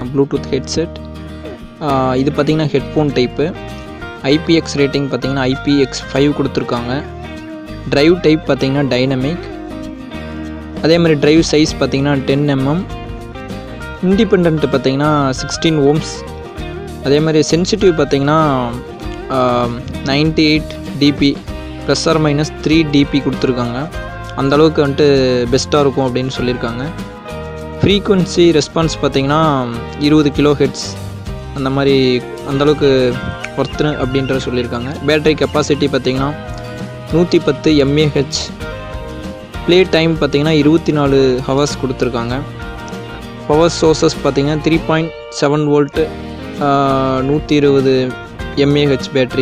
Bluetooth headset இது பார்த்திங்கன்னா headphone type IPX rating பார்த்திங்கன்னா ஐபிஎக்ஸ் ஃபைவ் கொடுத்துருக்காங்க டிரைவ் டைப் பார்த்திங்கன்னா டைனமிக் அதே மாதிரி டிரைவ் சைஸ் பார்த்திங்கன்னா டென் எம்எம் இண்டிபெண்ட் பார்த்திங்கன்னா சிக்ஸ்டீன் ஓம்ஸ் அதே மாதிரி சென்சிட்டிவ் பார்த்திங்கன்னா ninety eight dB plus or minus three dB கொடுத்துருக்காங்க அந்த அளவுக்கு வந்துட்டு பெஸ்ட்டாக இருக்கும் அப்படின்னு சொல்லியிருக்காங்க ஃப்ரீக்குவன்சி ரெஸ்பான்ஸ் பார்த்திங்கன்னா இருபது கிலோ ஹெட்ஸ் அந்த மாதிரி அந்தளவுக்கு ஒர்த்து அப்படின்ற சொல்லியிருக்காங்க பேட்டரி கெப்பாசிட்டி பார்த்திங்கன்னா நூற்றி பத்து எம்ஏஹெச் ப்ளே டைம் பார்த்திங்கன்னா இருபத்தி நாலு ஹவர்ஸ் கொடுத்துருக்காங்க பவர் சோர்சஸ் பார்த்திங்கன்னா த்ரீ பாயிண்ட் செவன் வோல்ட்டு நூற்றி இருபது எம்ஏஹெச் பேட்ரி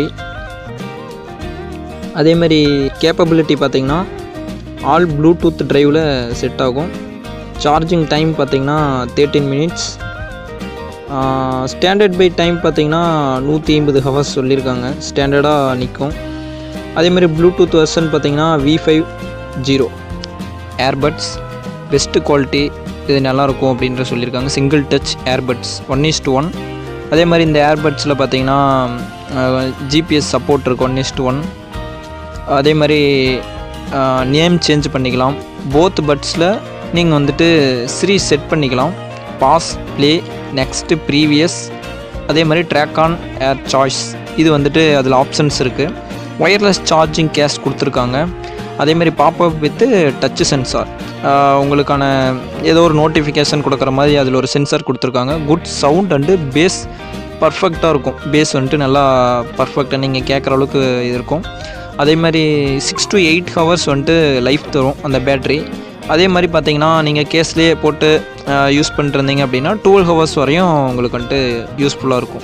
அதே மாதிரி கேப்பபிலிட்டி பார்த்திங்கன்னா ஆல் ப்ளூடூத் டிரைவில் செட் ஆகும் சார்ஜிங் டைம் பார்த்திங்கன்னா thirteen minutes standard by time பார்த்திங்கன்னா நூற்றி ஐம்பது ஹவர்ஸ் சொல்லியிருக்காங்க ஸ்டாண்டர்டாக நிற்கும் அதே மாதிரி ப்ளூடூத் வெர்ஷன் பார்த்திங்கன்னா V five zero earbuds best quality இது நல்லாயிருக்கும் அப்படின்ற சொல்லியிருக்காங்க single touch earbuds one is to one அதே மாதிரி இந்த ஏர்பட்ஸில் பார்த்தீங்கன்னா ஜிபிஎஸ் சப்போர்ட் இருக்குது ஒன் இஸ் டு ஒன் அதே மாதிரி நேம் சேஞ்ச் பண்ணிக்கலாம் போத் பட்ஸில் நீங்கள் வந்துட்டு ஸ்ரீ செட் பண்ணிக்கலாம் பாஸ் ப்ளே நெக்ஸ்ட்டு ப்ரீவியஸ் அதே மாதிரி ட்ராக் ஆன் ஏர் சாய்ஸ் இது வந்துட்டு அதில் ஆப்ஷன்ஸ் இருக்குது ஒயர்லெஸ் சார்ஜிங் கேஸ் கொடுத்துருக்காங்க அதே மாதிரி பாப்அப் வித்து டச்சு சென்சார் உங்களுக்கான ஏதோ ஒரு நோட்டிஃபிகேஷன் கொடுக்குற மாதிரி அதில் ஒரு சென்சார் கொடுத்துருக்காங்க குட் சவுண்ட் அண்டு பேஸ் பர்ஃபெக்டாக இருக்கும் பேஸ் வந்துட்டு நல்லா பர்ஃபெக்டாக நீங்கள் கேட்குற அளவுக்கு இது இருக்கும் அதே மாதிரி சிக்ஸ் டு எயிட் ஹவர்ஸ் வந்துட்டு லைஃப் தரும் அந்த பேட்ரி அதே மாதிரி பார்த்தீங்கன்னா நீங்கள் கேஸ்லேயே போட்டு யூஸ் பண்ணிருந்தீங்க அப்படின்னா டுவெல் ஹவர்ஸ் வரையும் உங்களுக்கு வந்துட்டு யூஸ்ஃபுல்லாக இருக்கும்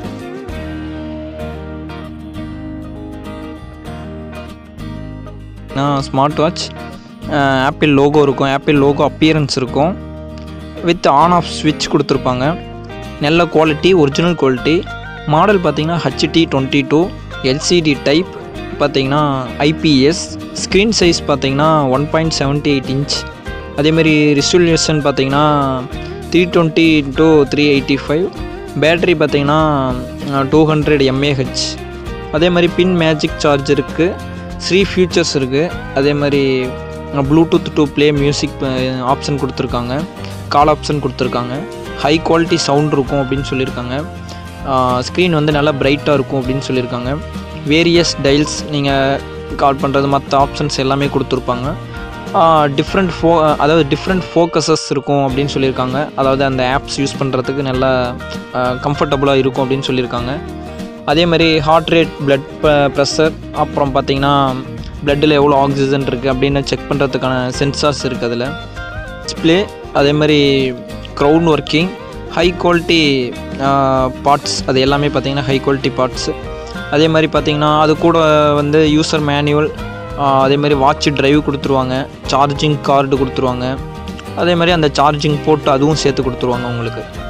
ஸ்மார்ட் வாட்ச் ஆப்பிள் லோகோ இருக்கும் ஆப்பிள் லோகோ அப்பியரன்ஸ் இருக்கும் வித் ஆன் ஆஃப் ஸ்விட்ச் கொடுத்துருப்பாங்க நல்ல குவாலிட்டி ஒரிஜினல் குவாலிட்டி மாடல் பார்த்தீங்கன்னா HD twenty two LCD type பார்த்தீங்கன்னா ஐபிஎஸ் ஸ்க்ரீன் சைஸ் பார்த்தீங்கன்னா one point seventy eight inch அதேமாதிரி ரிசல்யூஷன் பார்த்தீங்கன்னா three twenty into three eighty five battery பார்த்தீங்கன்னா டூ ஹண்ட்ரட் எம்ஏஹெச் அதே மாதிரி பின் மேஜிக் சார்ஜ் இருக்குது ஸ்ரீ ஃபியூச்சர்ஸ் இருக்குது அதே மாதிரி Bluetooth to play music option கொடுத்துருக்காங்க கால் ஆப்ஷன் கொடுத்துருக்காங்க ஹை குவாலிட்டி சவுண்ட் இருக்கும் அப்படின்னு சொல்லியிருக்காங்க ஸ்க்ரீன் வந்து நல்லா பிரைட்டாக இருக்கும் அப்படின்னு சொல்லியிருக்காங்க வேரியஸ் டைல்ஸ் நீங்கள் கால் பண்ணுறது மற்ற ஆப்ஷன்ஸ் எல்லாமே கொடுத்துருப்பாங்க டிஃப்ரெண்ட் ஃபோ அதாவது டிஃப்ரெண்ட் ஃபோக்கஸஸ் இருக்கும் அப்படின்னு சொல்லியிருக்காங்க அதாவது அந்த ஆப்ஸ் யூஸ் பண்ணுறதுக்கு நல்லா கம்ஃபர்டபுளாக இருக்கும் அப்படின்னு சொல்லியிருக்காங்க அதே மாதிரி ஹார்ட் ரேட் பிளட் ப்ரெஷர் அப்புறம் பார்த்திங்கன்னா பிளட்டில் எவ்வளோ ஆக்சிஜன் இருக்குது அப்படின்னு செக் பண்ணுறதுக்கான சென்சார்ஸ் இருக்குது அதில் டிஸ்பிளே அதே மாதிரி crown working high quality parts அது எல்லாமே பார்த்திங்கன்னா ஹை குவாலிட்டி பார்ட்ஸு அதே மாதிரி பார்த்திங்கன்னா அது கூட வந்து யூசர் மேனுவல் அதே மாதிரி வாட்ச் டிரைவ் கொடுத்துருவாங்க சார்ஜிங் கார்டு கொடுத்துருவாங்க அதே மாதிரி அந்த சார்ஜிங் போட்டு அதுவும் சேர்த்து கொடுத்துருவாங்க உங்களுக்கு